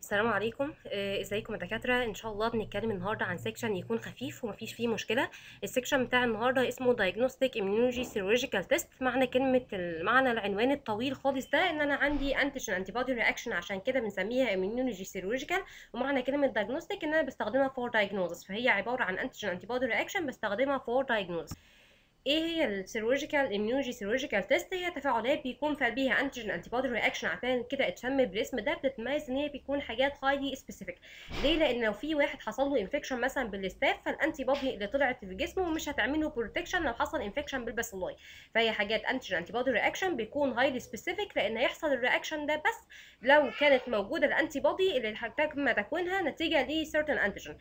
السلام عليكم آه، ازيكم يا دكاتره ان شاء الله بنتكلم النهارده عن سيكشن يكون خفيف ومفيش فيه مشكله السيكشن بتاع النهارده اسمه diagnostic immunology serological test معنى كلمه معنى العنوان الطويل خالص ده ان انا عندي antigen antibody reaction عشان كده بنسميها immunology serological ومعنى كلمه diagnostic ان انا بستخدمها for diagnosis فهي عباره عن antigen antibody reaction بستخدمها for diagnosis ايه هي السيرولوجيكال immunology سيرولوجيكال تيست هي تفاعلات بيكون في قلبها انتيجين انتي بودي رياكشن عشان كده اتسمت بالاسم ده بتتميز ان هي بيكون حاجات هايلي سبيسيفيك ليه لان لو في واحد حصل له انفكشن مثلا بالستاف فالانتي بودي اللي طلعت في جسمه مش هتعمل له بروتكشن لو حصل انفكشن بالباسيلاي فهي حاجات انتيجين انتي بودي رياكشن بيكون هايلي سبيسيفيك لان هيحصل الرياكشن ده بس لو كانت موجوده الانتي بودي اللي تم تكوينها نتيجه لسيرتن انتيجين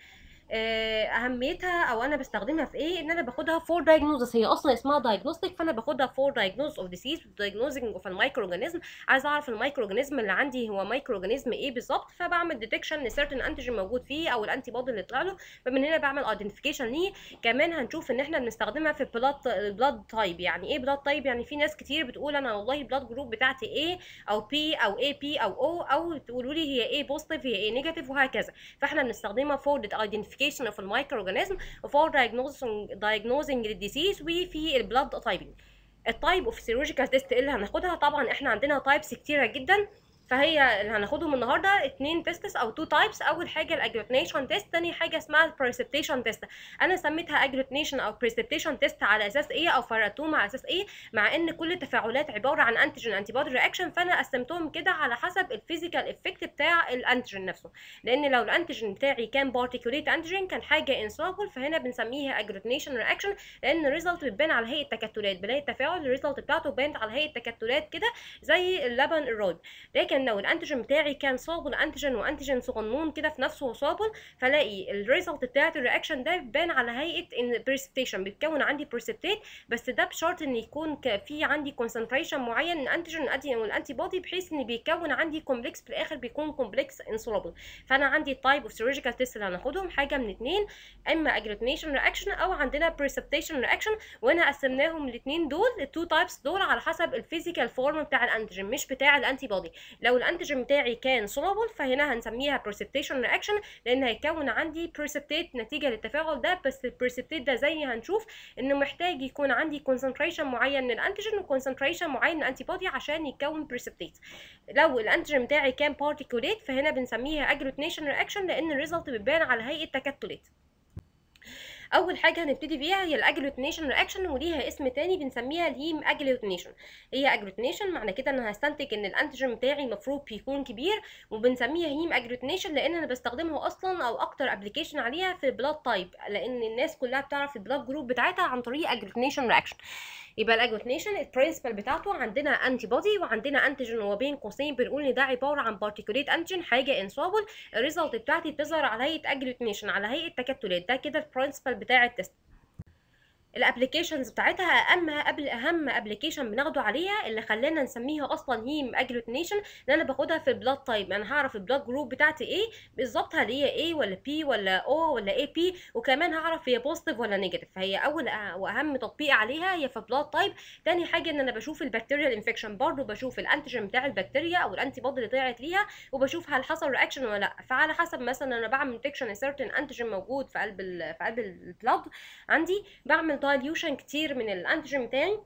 اهميتها او انا بستخدمها في ايه ان انا باخدها فور دايجنوزس هي اصلا اسمها دايجنوستيك فانا باخدها فور دايجنوز اوف ديسيز دايجنوزنج اوف المايكرو اورجانيزم عايز اعرف المايكرو اورجانيزم اللي عندي هو مايكرو اورجانيزم ايه بالظبط فبعمل ديتكشن لسيرتن انتيجين موجود فيه او الانتي بودي اللي طلع له فمن هنا بعمل ايدنتيفيكيشن ليه كمان هنشوف ان احنا بنستخدمها في بلاد بلاد تايب يعني ايه بلاد تايب يعني في ناس كتير بتقول انا والله البلاد جروب بتاعتي ايه او بي او اي بي او او او تقولوا لي هي ايه بوزيتيف هي ايه نيجاتيف وهكذا فاحنا بنستخدمها فور ايدنتيفيكيشن اوف المايكرو اورجانيزم وفور diagnosing diagnosing الديسيز وفي البلاد تايبنج التايب اوف سيرولوجيكال تيست اللي هناخدها طبعا احنا عندنا تايبس كتيره جدا فهي اللي هناخدهم النهارده اتنين تيستس او تو تايبس اول حاجه الاجلوتينيشن تيست تاني حاجه اسمها البريسبتيشن تيست انا سميتها اجلوتينيشن او بريسبتيشن تيست على اساس ايه او فرقتهم على اساس ايه مع ان كل التفاعلات عباره عن انتيجين انتي بودي رياكشن فانا قسمتهم كده على حسب الفيزيكال افكت بتاع الانتيجين نفسه لان لو الانتيجين بتاعي كان بارتيكوليت انتيجين كان حاجه انسولابل فهنا بنسميها اجلوتينيشن رياكشن لان الريزلت بتبان على هيئه تكتلات بلاقي التفاعل الريزلت بتاعته بانت على هيئه تكتلات كده زي اللبن الرايب لكن لو الانتيجين بتاعي كان صابل انتيجين وانتيجين صغنون كده في نفسه صابل فلاقي الريزلت بتاعت الرياكشن ده بتبان على هيئه ان بريسبتيشن بيتكون عندي بريسبتيت بس ده بشرط ان يكون في عندي كونسنتريشن معين من انتيجين والانتي بودي بحيث ان بيكون عندي كومبلكس في الاخر بيكون كومبلكس انسولابل فانا عندي التايب اوف سيرولوجيكال تيست اللي هناخدهم حاجه من اتنين اما اجلوتينيشن رياكشن او عندنا بريسبتيشن رياكشن وانا قسمناهم الاثنين دول التو تايبس دول على حسب الفيزيكال فورم بتاع الانتيجين مش بتاع الانتي بودي لو الانتيجين بتاعي كان سولابل فهنا هنسميها precipitation reaction لان هيكون عندي precipitate نتيجه للتفاعل ده بس البريسبتيت ده زي هنشوف انه محتاج يكون عندي concentration معين من الانتيجين وكونسنتريشن معين من الانتي بودي عشان يكون precipitate لو الانتيجين بتاعي كان particulate فهنا بنسميها agglutination reaction لان الريزلت بتبان على هيئه تكتلات اول حاجه هنبتدي بيها هي الاجلوتينيشن رياكشن وليها اسم تاني بنسميها الهيم اجلوتينيشن هي اجلوتينيشن معنى كده ان هستنتج ان الانتيجين بتاعي المفروض بيكون كبير وبنسميها هيم اجلوتينيشن لان انا بستخدمها اصلا او اكتر ابلكيشن عليها في البلاد تايب لان الناس كلها بتعرف البلاد جروب بتاعتها عن طريق اجلوتينيشن رياكشن يبقى الاجلوتينيشن البرنسبل بتاعته عندنا انتي بودي وعندنا انتيجين وبين قوسين بنقول ان ده عباره عن بارتيكوليت انتيجين حاجه انسولابل الريزلت بتاعتي بتظهر على هيئه اجلوتينيشن على هيئه تكتلات ده كده البرنسبل بتاع التست الابلكيشنز بتاعتها اما قبل اهم ابلكيشن بناخده عليها اللي خلانا نسميها اصلا هيم اجلوتينيشن ان انا باخدها في البلاد تايب انا هعرف البلاد جروب بتاعتي ايه بالظبط هل هي ايه ولا بي ولا او ولا اي بي وكمان هعرف هي بوزيتيف ولا نيجاتيف فهي اول واهم تطبيق عليها هي في بلاد تايب تاني حاجه ان انا بشوف البكتيريال انفكشن برضو بشوف الانتيجين بتاع البكتيريا او الانتي بودي اللي طلعت ليها وبشوف هل حصل رياكشن ولا لا فعلى حسب مثلا انا بعمل ديتكشن سيرتن انتيجين موجود في قلب في قلب البلاد عندي بعمل دايليوشن كتير من الانتيجين بتاعي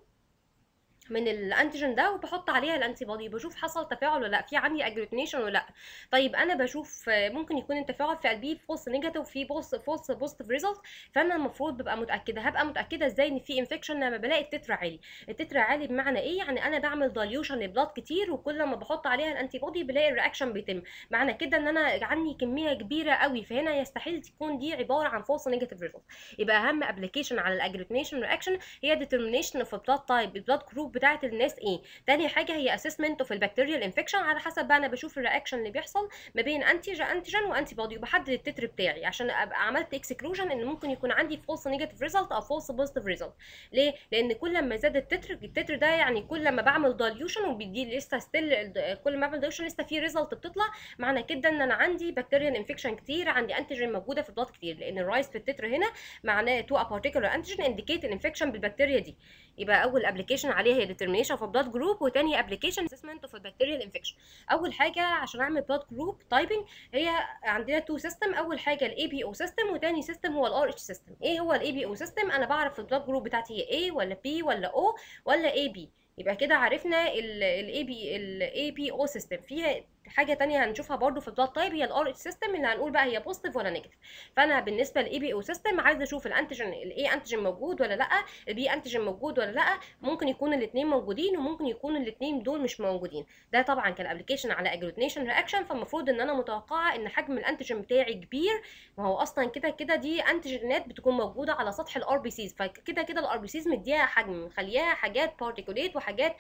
من الانتيجين ده وبحط عليها الانتي بودي بشوف حصل تفاعل ولا لا في عندي اجلوتينيشن ولا لا طيب انا بشوف ممكن يكون التفاعل في قلبي فولس نيجاتيف وفي فولس فولس بوزيتيف ريزلت فانا المفروض ببقى متاكده هبقى متاكده ازاي ان في انفكشن لما بلاقي التتر عالي التتر عالي بمعنى ايه يعني انا بعمل دايليوشن لبلاد كتير وكل ما بحط عليها الانتي بودي بلاقي الرياكشن بيتم معنى كده ان انا عندي كميه كبيره قوي فهنا يستحيل تكون دي عباره عن فولس نيجاتيف ريزلت يبقى اهم ابلكيشن على الاجلوتينيشن رياكشن هي ديترمينيشن اوف بلاد تايب البلاد جروب بتاعت الناس ايه تاني حاجه هي اسسمنت اوف البكتيريال انفكشن على حسب بقى انا بشوف الرياكشن اللي بيحصل ما بين انتيجين انتيجين وانتي بودي وبحدد التتر بتاعي عشان ابقى عملت اكسكلوجن ان ممكن يكون عندي فولس نيجاتيف ريزلت او فولس بوزيتيف ريزلت ليه لان كل ما زاد التتر التتر ده يعني كل ما بعمل دايليوشن وبيدي لسه ستيل كل ما بعمل دايليوشن لسه في ريزلت بتطلع معنى كده ان انا عندي بكتيريال انفكشن كتير عندي انتيجين موجوده في البلاد كتير لان الرايز في التتر هنا معناه تو ا بارتيكولار انتيجين انديكيت الانفكشن بالبكتيريا دي يبقى اول ابلكيشن عليها هي determination of blood group وتاني ابلكيشن assessment of bacterial infection اول حاجه عشان اعمل blood group typing هي عندنا تو سيستم اول حاجه الاي بي او سيستم وتاني سيستم هو الار اتش سيستم ايه هو الاي بي او سيستم انا بعرف البلاد جروب بتاعتي هي A ولا B ولا O ولا اي بي يبقى كده عرفنا الاي بي الاي بي او سيستم فيها حاجه تانية هنشوفها برضو في البلاد تايب هي الار اتش سيستم اللي هنقول بقى هي بوزيتيف ولا نيجاتيف فانا بالنسبه للاي بي او سيستم عايزه اشوف الانتيجين الاي انتيجين موجود ولا لا البي انتيجين موجود ولا لا ممكن يكون الاثنين موجودين وممكن يكون الاثنين دول مش موجودين ده طبعا كان ابلكيشن على اجلوتينيشن رياكشن فالمفروض ان انا متوقعه ان حجم الانتيجين بتاعي كبير ما هو اصلا كده كده دي انتيجينات بتكون موجوده على سطح الار بي سيز فكده كده الار بي سيز مديها حجم مخليها حاجات بارتيكوليت وحاجات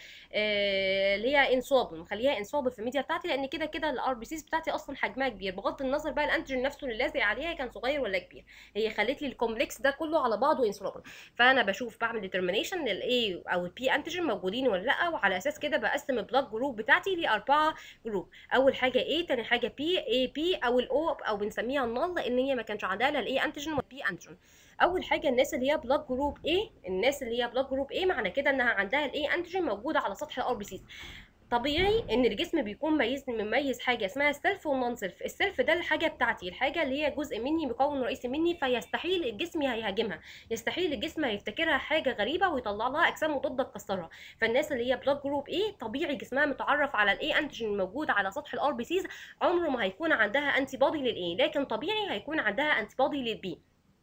آه اللي هي انصابل مخليها انصابل في الميديا بتاعتي لان كده كده الار بي سيز بتاعتي اصلا حجمها كبير بغض النظر بقى الانتيجين نفسه اللي لازق عليها كان صغير ولا كبير هي خلت لي الكومبلكس ده كله على بعضه انسولابل فانا بشوف بعمل ديترمينيشن للاي او البي انتيجين موجودين ولا لا وعلى اساس كده بقسم البلاد جروب بتاعتي لاربعه جروب اول حاجه اي تاني حاجه بي اي بي او الاو او بنسميها النل لان هي ما كانش عندها لا الاي انتيجين ولا البي انتيجين اول حاجه الناس اللي هي بلاد جروب A الناس اللي هي بلاد جروب A معنى كده انها عندها الاي انتيجين موجوده على سطح الار بي سيز طبيعي ان الجسم بيكون مميز مميز حاجه اسمها السيلف والنون سيلف السيلف ده الحاجه بتاعتي الحاجه اللي هي جزء مني مكون رئيسي مني فيستحيل الجسم هيهاجمها يستحيل الجسم هيفتكرها حاجه غريبه ويطلع لها اجسام مضاده تكسرها فالناس اللي هي بلاد جروب ايه طبيعي جسمها متعرف على الاي انتيجين الموجود على سطح الار بي سيز عمره ما هيكون عندها انتي بودي للاي لكن طبيعي هيكون عندها انتي بودي للبي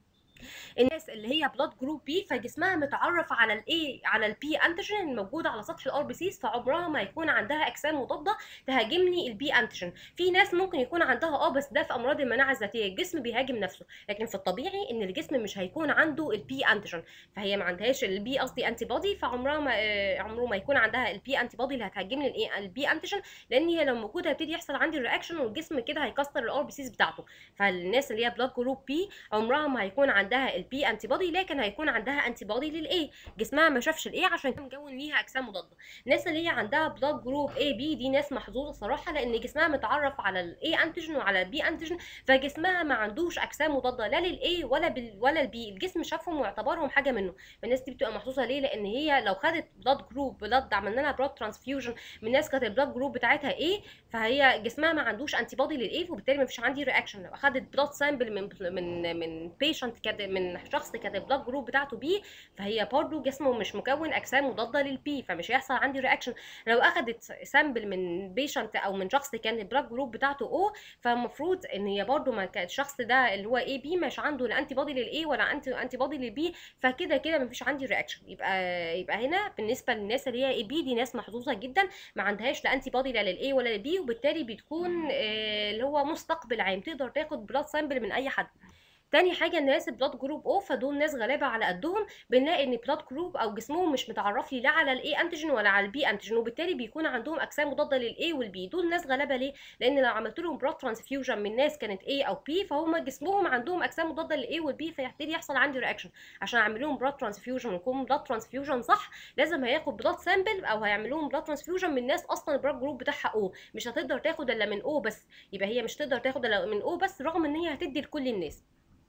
الناس اللي هي بلاد جروب بي فجسمها متعرف على الاي على البي انتيجين الموجود على سطح الار بي سيز فعمرها ما يكون عندها اجسام مضاده تهاجم لي البي انتيجين في ناس ممكن يكون عندها اه بس ده في امراض المناعه الذاتيه الجسم بيهاجم نفسه لكن في الطبيعي ان الجسم مش هيكون عنده البي انتيجين فهي ما عندهاش البي قصدي انتي بودي فعمرها ما آه عمره ما يكون عندها البي انتي بودي اللي هتهاجم لي البي انتيجين لان هي لو موجوده هيبتدي يحصل عندي الرياكشن والجسم كده هيكسر الار بي سيز بتاعته فالناس اللي هي بلاد جروب بي عمرها ما هيكون عندها البي انتي بودي لكن هيكون عندها انتي بودي للاي جسمها ما شافش الاي عشان كان مكون ليها اجسام مضاده الناس اللي هي عندها بلاد جروب اي بي دي ناس محظوظه صراحه لان جسمها متعرف على الاي انتيجين وعلى البي انتيجين فجسمها ما عندوش اجسام مضاده لا للاي ولا بال ولا البي الجسم شافهم واعتبرهم حاجه منه فالناس دي بتبقى محظوظه ليه لان هي لو خدت بلاد جروب بلاد عملنا لها بلاد ترانسفيوجن من ناس كانت البلاد جروب بتاعتها ايه فهي جسمها ما عندوش انتي بودي للاي وبالتالي ما فيش عندي رياكشن لو اخدت بلاد سامبل من من من بيشنت كده من شخص كانت البلاد جروب بتاعته بي فهي برضه جسمه مش مكون اجسام مضاده للبي فمش هيحصل عندي رياكشن لو اخدت سامبل من بيشنت او من شخص كان البلاد جروب بتاعته او فالمفروض ان هي برضه ما كان الشخص ده اللي هو اي بي مش عنده لا انتي بودي للاي ولا انتي انتي بودي للبي فكده كده مفيش عندي رياكشن يبقى يبقى هنا بالنسبه للناس اللي هي اي بي دي ناس محظوظه جدا ما عندهاش لا انتي بودي لا للاي ولا للبي وبالتالي بتكون آه اللي هو مستقبل عام تقدر تاخد بلاد سامبل من اي حد تاني حاجه الناس بلاد جروب او فدول ناس غلابه على قدهم بنلاقي ان بلاد جروب او جسمهم مش متعرف لي لا على الاي انتيجين ولا على البي انتيجين وبالتالي بيكون عندهم اجسام مضاده للاي والبي دول ناس غلابه ليه لان لو عملت لهم بلاد ترانسفيوجن من ناس كانت اي او بي فهم جسمهم عندهم اجسام مضاده للاي والبي فيبتدي يحصل عندي رياكشن عشان اعمل لهم بلاد ترانسفيوجن ويكون بلاد ترانسفيوجن صح لازم هياخد بلاد سامبل او هيعمل لهم بلاد ترانسفيوجن من ناس اصلا البلاد جروب بتاعها او مش هتقدر تاخد الا من او بس يبقى هي مش تقدر تاخد الا من او بس رغم ان هي هتدي لكل الناس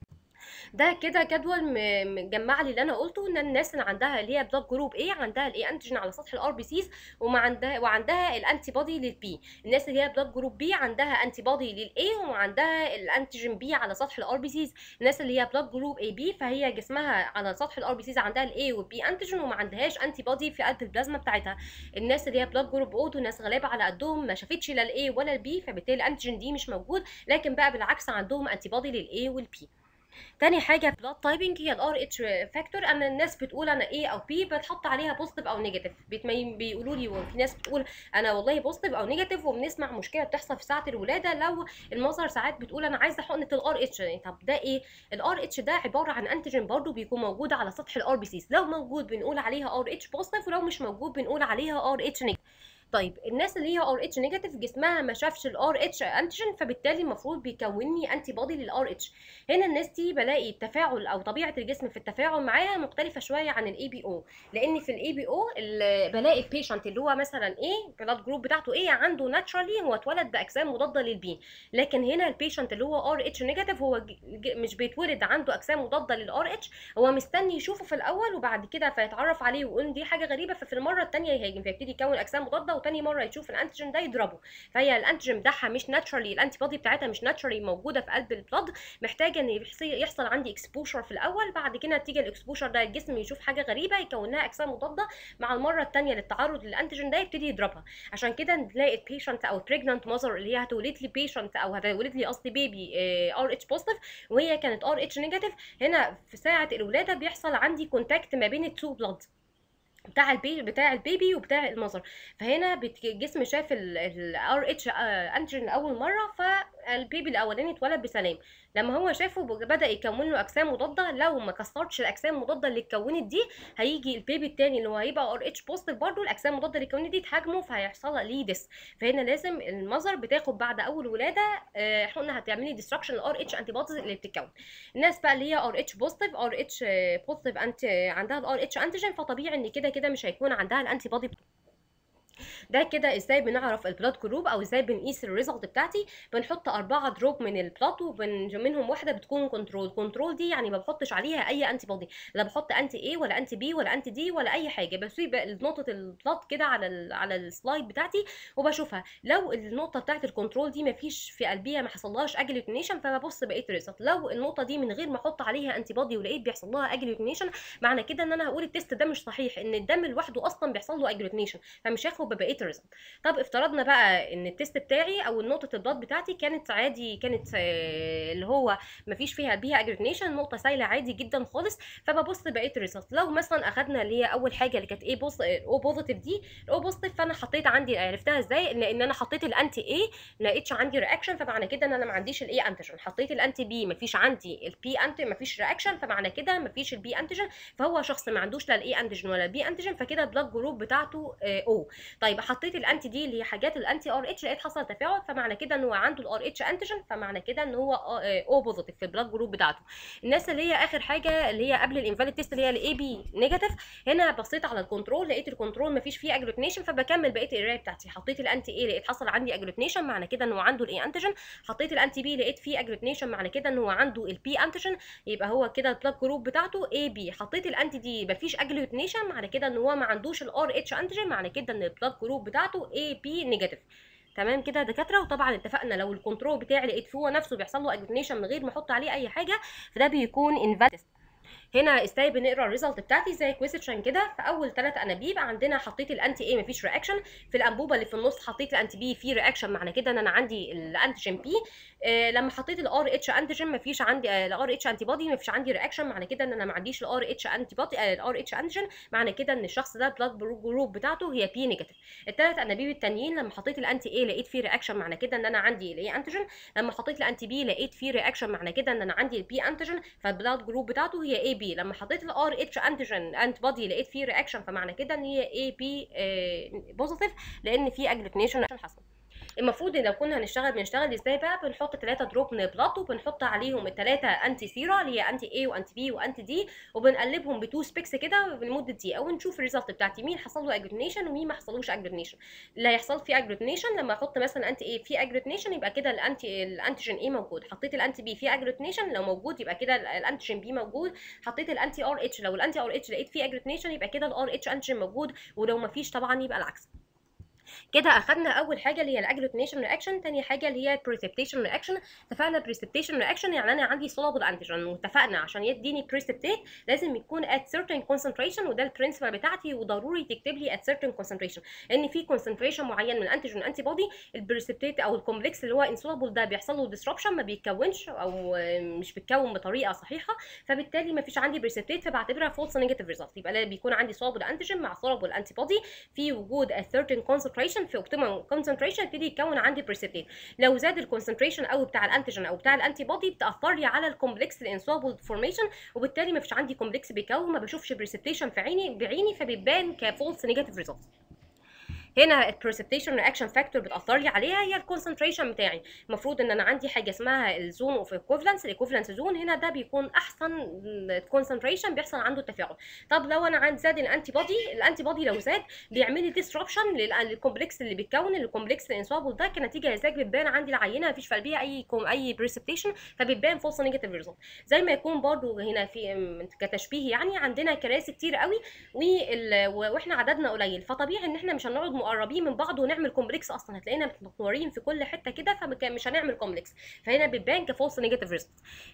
ده كده جدول مجمع لي اللي انا قلته ان الناس اللي عندها اللي هي بلاد جروب ايه عندها الاي انتيجين على سطح الار بي سيز وما عندها وعندها الانتي بودي للبي الناس اللي هي بلاد جروب بي عندها انتي بودي للاي وعندها الانتيجين بي على سطح الار بي سيز الناس اللي هي بلاد جروب اي بي فهي جسمها على سطح الار بي سيز عندها الاي والبي انتيجين وما عندهاش انتي بودي في قلب البلازما بتاعتها الناس اللي هي بلاد جروب او دول ناس غلابه على قدهم ما شافتش لا الاي ولا البي فبالتالي الانتيجين دي مش موجود لكن بقى بالعكس عندهم انتي بودي للاي والبي تاني حاجه بلاد تايبنج هي الار اتش فاكتور انا الناس بتقول انا ايه او بي بتحط عليها بوزيتيف او نيجاتيف بيقولوا لي وفي ناس بتقول انا والله بوزيتيف او نيجاتيف وبنسمع مشكله بتحصل في ساعه الولاده لو المظهر ساعات بتقول انا عايزه حقنه الار اتش طب ده ايه الار اتش ده عباره عن انتيجين برضو بيكون موجود على سطح الار بي سيز لو موجود بنقول عليها ار اتش بوزيتيف ولو مش موجود بنقول عليها ار اتش نيجاتيف طيب الناس اللي هي ار اتش نيجاتيف جسمها ما شافش الار اتش انتيجين فبالتالي المفروض بيكون لي انتي بودي للار اتش هنا الناس دي بلاقي التفاعل او طبيعه الجسم في التفاعل معاها مختلفه شويه عن الاي بي او لان في الاي بي او بلاقي البيشنت اللي هو مثلا ايه بلاد جروب بتاعته ايه عنده ناتشرالي هو اتولد باجسام مضاده للبي لكن هنا البيشنت اللي هو ار اتش نيجاتيف هو ج- ج- مش بيتولد عنده اجسام مضاده للار اتش هو مستني يشوفه في الاول وبعد كده فيتعرف عليه ويقول دي حاجه غريبه ففي المره الثانيه يهاجم فيبتدي يكون اجسام مضاده وتاني مره يشوف الانتيجين ده يضربه فهي الانتيجين بتاعها مش ناتشرالي الانتي بودي بتاعتها مش ناتشرالي موجوده في قلب البلد محتاجه ان يحصل يحصل عندي اكسبوشر في الاول بعد كده نتيجه الاكسبوشر ده الجسم يشوف حاجه غريبه يكون لها اجسام مضاده مع المره الثانيه للتعرض للانتيجين ده يبتدي يضربها عشان كده نلاقي البيشنت او البريجننت ماذر اللي هي هتولد لي بيشنت او هتولد لي قصدي بيبي ار اتش بوزيتيف وهي كانت ار اتش نيجاتيف هنا في ساعه الولاده بيحصل عندي كونتاكت ما بين التو بلاد بتاع البي بتاع البيبي وبتاع المذر فهنا بت- الجسم شاف الار اتش انتيجين لاول مره فالبيبي الاولاني اتولد بسلام لما هو شافه ب- بدا يكون له اجسام مضاده لو ما كسرتش الاجسام المضاده اللي اتكونت دي هيجي البيبي التاني اللي هو هيبقى ار اتش بوزيتيف برضه الاجسام المضاده اللي اتكونت دي تهاجمه فهيحصل ليه ديس فهنا لازم المذر بتاخد بعد اول ولاده آه، حقنه هتعملي ديستراكشن الار اتش انتي بوديز اللي بتتكون الناس بقى اللي هي ار اتش بوزيتيف ار اتش بوزيتيف انت عندها الار اتش انتيجين فطبيعي ان كده كده مش هيكون عندها الانتي بودي ده كده ازاي بنعرف البلاد جروب او ازاي بنقيس الريزلت بتاعتي بنحط أربعة دروب من البلاد ومنهم واحده بتكون كنترول كنترول دي يعني ما بحطش عليها اي انتي بودي لا بحط انتي اي ولا انتي بي ولا انتي دي ولا اي حاجه بسيب نقطه البلاد كده على ال على السلايد بتاعتي وبشوفها لو النقطه بتاعت الكنترول دي ما فيش في قلبها ما حصلهاش اجلوتينيشن فببص بقيه الريزلت لو النقطه دي من غير ما احط عليها انتي بودي ولقيت بيحصل لها اجلوتينيشن معنى كده ان انا هقول التيست ده مش صحيح ان الدم لوحده اصلا بيحصل له اجلوتينيشن فمش هاخد ببقيه الريزلت طب افترضنا بقى ان التيست بتاعي او نقطه البلاد بتاعتي كانت عادي كانت آه، اللي هو مفيش فيها بيها اجريجنيشن نقطه سايله عادي جدا خالص فببص بقيه الريزلت لو مثلا اخدنا اللي هي اول حاجه اللي كانت ايه بوز او بوزيتيف دي الاو بوزيتيف فانا حطيت عندي عرفتها ازاي لان انا حطيت الانتي اي ما لقيتش عندي رياكشن فمعنى كده ان انا ما عنديش الاي انتيجين حطيت الانتي بي مفيش عندي البي انتي مفيش رياكشن فمعنى كده مفيش البي انتيجين فهو شخص ما عندوش لا الاي انتيجين ولا البي انتيجين فكده البلاد جروب بتاعته او طيب حطيت الانتي دي اللي هي حاجات الانتي ار اتش لقيت حصل تفاعل فمعنى كده ان هو عنده الار اتش انتيجين فمعنى كده ان هو او بوزيتيف في البلاد جروب بتاعته الناس اللي هي اخر حاجه اللي هي قبل الانفاليد تيست اللي هي الاي بي نيجاتيف هنا بصيت على الكنترول لقيت الكنترول مفيش فيه اجلوتينيشن فبكمل بقيه القرايه بتاعتي حطيت الانتي اي لقيت حصل عندي اجلوتينيشن معنى كده ان هو عنده الاي انتيجين حطيت الانتي بي لقيت فيه اجلوتينيشن معنى كده ان هو عنده البي انتيجين يبقى هو كده البلاد جروب بتاعته اي بي حطيت الانتي دي مفيش اجلوتينيشن معنى كده ان هو ما عندوش الار اتش انتيجين معنى كده ان البلاد جروب بتاعته اي بي نيجاتيف تمام كده يا دكاتره وطبعا اتفقنا لو الكنترول بتاعي لقيت فيه هو نفسه بيحصل له اجلوتينيشن من غير ما احط عليه اي حاجه فده بيكون انفاليد هنا ازاي بنقرا الريزلت بتاعتي زي كويستشن كده في اول ثلاث انابيب عندنا حطيت الانتي اي مفيش رياكشن في الانبوبه اللي في النص حطيت الانتي بي في رياكشن معنى كده ان انا عندي الانتيجين بي آه لما حطيت الار اتش انتيجين مفيش عندي الار اتش انتي بودي مفيش عندي رياكشن معنى كده ان انا ما عنديش الار اتش انتي بودي الار اتش انتيجين معنى كده ان الشخص ده بلاد جروب بتاعته هي بي نيجاتيف الثلاث انابيب التانيين لما حطيت الانتي اي لقيت فيه رياكشن معنى كده ان انا عندي الاي انتيجين لما حطيت الانتي بي لقيت فيه رياكشن معنى كده ان انا عندي البي انتيجين فالبلاد جروب بتاعته هي اي بي لما حطيت الار اتش انتيجين انت بودي لقيت فيه رياكشن فمعنى كده ان هي اي بي بوزيتيف لان في اجلوتينيشن حصل المفروض ان لو كنا هنشتغل بنشتغل ازاي بقى بنحط ثلاثة دروب من البلط وبنحط عليهم الثلاثه انتي سيرا اللي هي انتي اي وانتي بي وانتي دي وبنقلبهم بتو سبيكس كده لمده دقيقه ونشوف الريزلت بتاعتي مين حصل له اجلوتينيشن ومين ما حصلوش اجلوتينيشن اللي هيحصل فيه اجلوتينيشن لما احط مثلا انتي اي في اجلوتينيشن يبقى كده الانتي الانتيجين اي موجود حطيت الانتي بي في اجلوتينيشن لو موجود يبقى كده الانتيجين بي موجود حطيت الانتي ار اتش لو الانتي ار اتش لقيت فيه اجلوتينيشن يبقى كده الار اتش انتيجين موجود ولو ما فيش طبعا يبقى العكس كده اخدنا اول حاجه اللي هي الاجلوتينيشن رياكشن تاني حاجه اللي هي البريسبتيشن رياكشن اتفقنا بريسبتيشن رياكشن يعني انا عندي soluble انتيجين واتفقنا عشان يديني بريسبتيت لازم يكون at certain concentration وده البرنسبل بتاعتي وضروري تكتب لي at certain concentration لان في concentration معين من الانتيجين انتي بودي البريسبتيت او الكومبلكس اللي هو insoluble ده بيحصل له disruption ما بيتكونش او مش بيتكون بطريقه صحيحه فبالتالي ما فيش عندي بريسبتيت فبعتبرها فولس نيجاتيف ريزلت يبقى بيكون عندي soluble انتيجين مع soluble انتي بودي في وجود at certain concentration في اوبتيمال كونسنتريشن يبتدي يتكون عندي بريسبتيت لو زاد الكونسنتريشن قوي بتاع الانتيجين او بتاع الانتي بودي بتاثر لي على الكومبلكس الانسولبل فورميشن وبالتالي ما فيش عندي كومبلكس بيكون ما بشوفش بريسبتيشن في عيني بعيني فبيبان كفولس نيجاتيف ريزلت هنا البريسبتيشن رياكشن فاكتور بتاثر لي عليها هي الكونسنتريشن بتاعي المفروض ان انا عندي حاجه اسمها الزون اوف ايكوفالنس الايكوفالنس زون هنا ده بيكون احسن كونسنتريشن بيحصل عنده التفاعل طب لو انا عندي زاد الانتي بودي الانتي بودي لو زاد بيعمل لي ديسربشن للكومبلكس اللي بيتكون الكومبلكس الانسوابل ده كنتيجه لذلك بتبان عندي العينه مفيش في قلبها اي كوم اي بريسبتيشن فبتبان فولس نيجاتيف ريزلت زي ما يكون برضو هنا في كتشبيه يعني عندنا كراسي كتير قوي واحنا عددنا قليل فطبيعي ان احنا مش هنقعد مقربين من بعض ونعمل كومبلكس اصلا هتلاقينا متنطورين في كل حته كده فمش هنعمل كومبلكس فهنا بتبان كفولس نيجاتيف ريزلت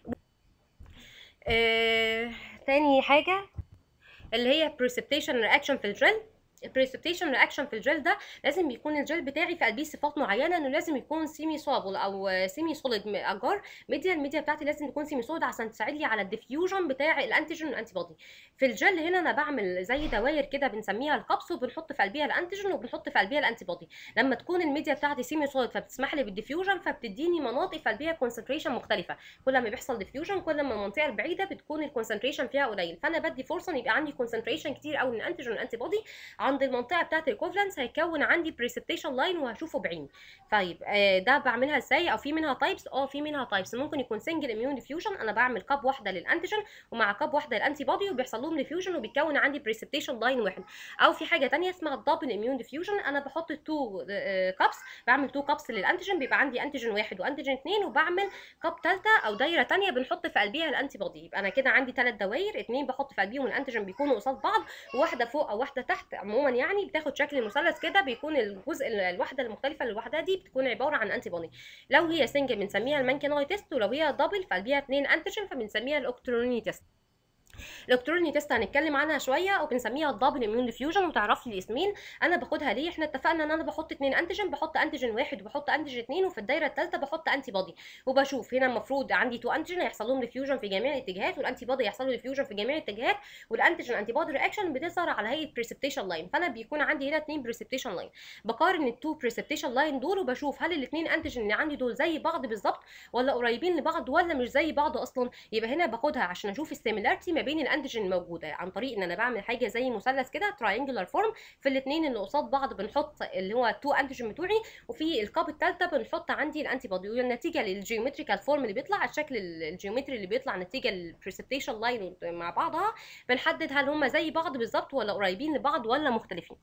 آه، تاني حاجه اللي هي precipitation reaction في الجل البريسبتيشن رياكشن في الجل ده لازم يكون الجل بتاعي في قلبيه صفات معينه انه لازم يكون سيمي سوابل او سيمي سوليد اجار ميديا الميديا بتاعتي لازم تكون سيمي سوليد عشان تساعد لي على الديفيوجن بتاع الانتيجين والانتي بودي في الجل هنا انا بعمل زي دواير كده بنسميها الكبس وبنحط في قلبيها الانتيجين وبنحط في قلبيها الانتي بودي لما تكون الميديا بتاعتي سيمي سوليد فبتسمح لي بالديفيوجن فبتديني مناطق في قلبيها كونسنتريشن مختلفه كل ما بيحصل ديفيوجن كل ما المنطقه البعيده بتكون الكونسنتريشن فيها قليل فانا بدي فرصه ان يبقى عندي كونسنتريشن كتير قوي من الانتيجين والانتي بودي عند المنطقه بتاعت الايكوفلنس هيكون عندي بريسبتيشن لاين وهشوفه بعيني طيب آه ده بعملها ازاي او في منها تايبس اه في منها تايبس ممكن يكون سنجل اميون ديفيوجن انا بعمل كاب واحده للانتيجين ومع كاب واحده للانتي بودي وبيحصل لهم ديفيوجن وبيتكون عندي بريسبتيشن لاين واحد او في حاجه ثانيه اسمها الدبل اميون ديفيوجن انا بحط تو كابس بعمل تو كابس للانتيجين بيبقى عندي انتيجين واحد وانتيجين اثنين وبعمل كاب ثالثه او دايره ثانيه بنحط في قلبيها الانتي بودي يبقى انا كده عندي ثلاث دوائر اثنين بحط في قلبيهم الانتيجين بيكونوا قصاد بعض وواحده فوق او واحده تحت عموما يعني بتاخد شكل مثلث كده بيكون الجزء الوحده المختلفه لوحدها دي بتكون عباره عن انتي بودي لو هي سنجل بنسميها المانكيناي تيست ولو هي دبل فقلبيها اثنين انتيجين فبنسميها الاوكتروني تيست الالكتروني تيست هنتكلم عنها شويه وبنسميها الدبل اميون ديفيوجن وتعرف لي الاسمين انا باخدها ليه احنا اتفقنا ان انا بحط اثنين انتيجين بحط انتيجين واحد وبحط انتيجين اثنين وفي الدايره الثالثه بحط انتي بودي وبشوف هنا المفروض عندي تو انتيجين هيحصل لهم ديفيوجن في جميع الاتجاهات والانتي بودي يحصل له ديفيوجن في جميع الاتجاهات والانتيجين انتي بودي رياكشن بتظهر على هيئه بريسبتيشن لاين فانا بيكون عندي هنا اثنين بريسبتيشن لاين بقارن التو بريسبتيشن لاين دول وبشوف هل الاثنين انتيجين اللي عندي دول زي بعض بالظبط ولا قريبين لبعض ولا مش زي بعض اصلا يبقى هنا باخدها عشان اشوف السيميلاريتي ما بين الانتيجين الموجوده عن طريق ان انا بعمل حاجه زي مثلث كده تراينجولار فورم في الاثنين اللي قصاد بعض بنحط اللي هو التو انتيجين بتوعي وفي الكاب الثالثه بنحط عندي الانتي بودي والنتيجه للجيومتريكال فورم اللي بيطلع الشكل الجيومتري اللي بيطلع نتيجه للبريسبتيشن لاين مع بعضها بنحدد هل هم زي بعض بالظبط ولا قريبين لبعض ولا مختلفين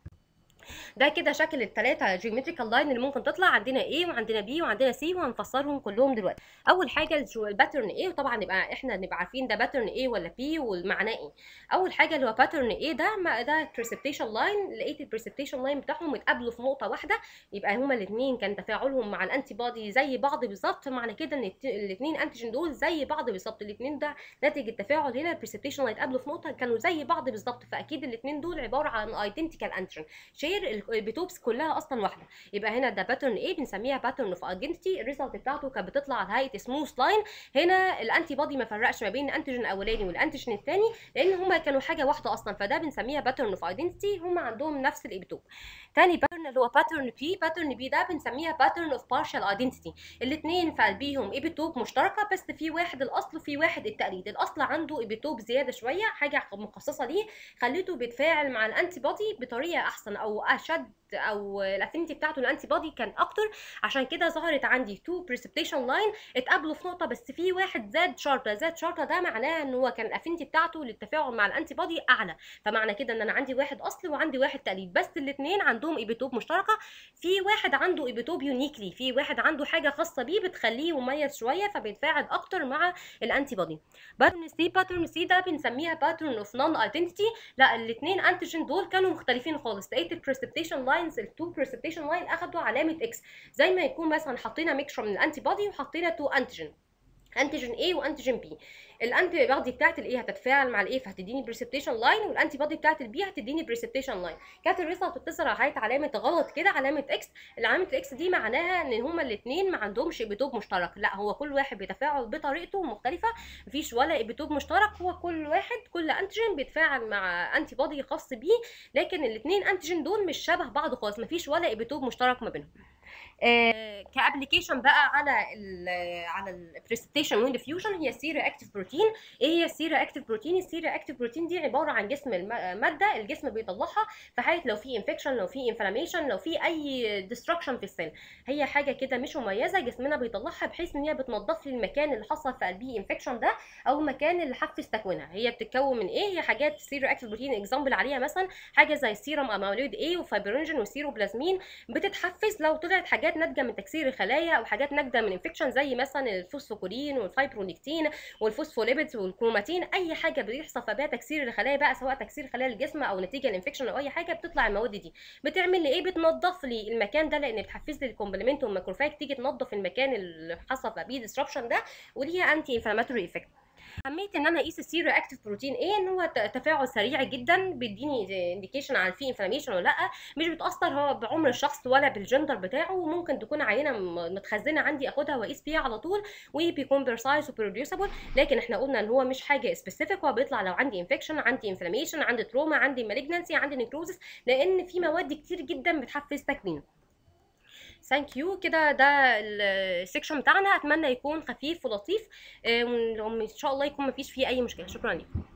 ده كده شكل الثلاثه جيومتريكال لاين اللي ممكن تطلع عندنا A وعندنا B وعندنا C وهنفسرهم كلهم دلوقتي اول حاجه الباترن A وطبعا نبقى احنا نبقى عارفين ده باترن A ولا B والمعناه ايه اول حاجه اللي هو باترن A ده ما ده بريسبتيشن لاين لقيت البريسبتيشن لاين بتاعهم اتقابلوا في نقطه واحده يبقى هما الاثنين كان تفاعلهم مع الانتي بودي زي بعض بالظبط معنى كده ان الاثنين انتيجين دول زي بعض بالظبط الاثنين ده ناتج التفاعل هنا البريسبتيشن لاين اتقابلوا في نقطه كانوا زي بعض بالظبط فاكيد الاثنين دول عباره عن ايدنتيكال انتيجين شير البيتوبس كلها اصلا واحده يبقى هنا ده باترن ايه بنسميها باترن اوف ايدنتيتي الريزلت بتاعته كانت بتطلع على هيئه سموث لاين هنا الانتي بودي ما فرقش ما بين الانتيجين الاولاني والانتيجين الثاني لان هما كانوا حاجه واحده اصلا فده بنسميها باترن اوف ايدنتيتي هما عندهم نفس الايبيتوب تاني باترن اللي هو باترن بي باترن بي ده بنسميها باترن اوف بارشال ايدنتيتي الاثنين في قلبيهم ايبيتوب مشتركه بس في واحد الاصل وفي واحد التقليد الاصل عنده ايبيتوب زياده شويه حاجه مخصصه ليه خليته بيتفاعل مع الانتي بودي بطريقه احسن او اشد او الافينيتي بتاعته الانتي بودي كان اكتر عشان كده ظهرت عندي تو بريسبتيشن لاين اتقابلوا في نقطه بس في واحد زاد شرطه زاد شرطه ده معناه ان هو كان الافينيتي بتاعته للتفاعل مع الانتي بودي اعلى فمعنى كده ان انا عندي واحد اصلي وعندي واحد تقليد بس الاثنين عندهم ايبيتوب مشتركه في واحد عنده ايبيتوب يونيكلي في واحد عنده حاجه خاصه بيه بتخليه مميز شويه فبيتفاعل اكتر مع الانتي بودي باترن سي باترن سي ده بنسميها باترن اوف نون ايدنتيتي لا الاثنين انتيجين دول كانوا مختلفين خالص لقيت البريسبتيشن لاينز التو بريسبتيشن لاين اخدوا علامه اكس زي ما يكون مثلا حطينا ميكشر من الانتي بودي وحطينا تو انتيجين انتيجين A وانتيجين B الانتي بودي بتاعت الايه هتتفاعل مع الايه فهتديني بريسبتيشن لاين والانتي بودي بتاعت البي هتديني بريسبتيشن لاين كانت الريزلت بتظهر على هيئه علامه غلط كده علامه اكس علامه الاكس دي معناها ان هما الاثنين ما عندهمش ايبيتوب مشترك لا هو كل واحد بيتفاعل بطريقته مختلفه مفيش ولا ايبيتوب مشترك هو كل واحد كل انتيجين بيتفاعل مع انتي بودي خاص بيه لكن الاثنين انتيجين دول مش شبه بعض خالص مفيش ولا ايبيتوب مشترك ما بينهم كابلكيشن بقى على ال على البريسبتيشن ويند فيوجن هي سيرا اكتيف بروتين ايه هي السيرا اكتيف بروتين السيرا اكتيف بروتين دي عباره عن جسم الماده الجسم بيطلعها في حاله لو في انفكشن لو في انفلاميشن لو في اي ديستركشن في السيل هي حاجه كده مش مميزه جسمنا بيطلعها بحيث ان هي بتنظف لي المكان اللي حصل في قلبيه انفكشن ده او المكان اللي حفز تكوينها هي بتتكون من ايه هي حاجات سيرو اكتيف بروتين اكزامبل عليها مثلا حاجه زي السيرم اميلويد اي وفايبرينجين وسيروبلازمين بتتحفز لو طلعت حاجات ناتجه من تكسير الخلايا او حاجات ناتجه من انفكشن زي مثلا الفوسفوكولين والفايبرونكتين والفوسفوليبيدز والكروماتين اي حاجه بيحصل فيها تكسير الخلايا بقى سواء تكسير خلايا الجسم او نتيجه الانفكشن او اي حاجه بتطلع المواد دي بتعمل لي ايه بتنظف لي المكان ده لان بتحفز لي الكومبلمنت والماكروفاج تيجي تنظف المكان اللي حصل فيه ديستربشن ده وليها انتي انفلاماتوري افكت اهميه ان انا اقيس السيرو اكتيف بروتين ايه ان هو تفاعل سريع جدا بيديني انديكيشن عن في انفلاميشن ولا لا مش بتاثر هو بعمر الشخص ولا بالجندر بتاعه وممكن تكون عينه متخزنه عندي اخدها واقيس بيها على طول وبيكون بيرسايز وبروديوسبل لكن احنا قلنا ان هو مش حاجه سبيسيفيك هو بيطلع لو عندي انفكشن عندي انفلاميشن عندي تروما عندي مالجنسي عندي نيكروزس لان في مواد كتير جدا بتحفز تكوينه ثانك يو كده ده السكشن بتاعنا اتمنى يكون خفيف ولطيف ان شاء الله يكون مفيش فيه اي مشكله شكرا لكم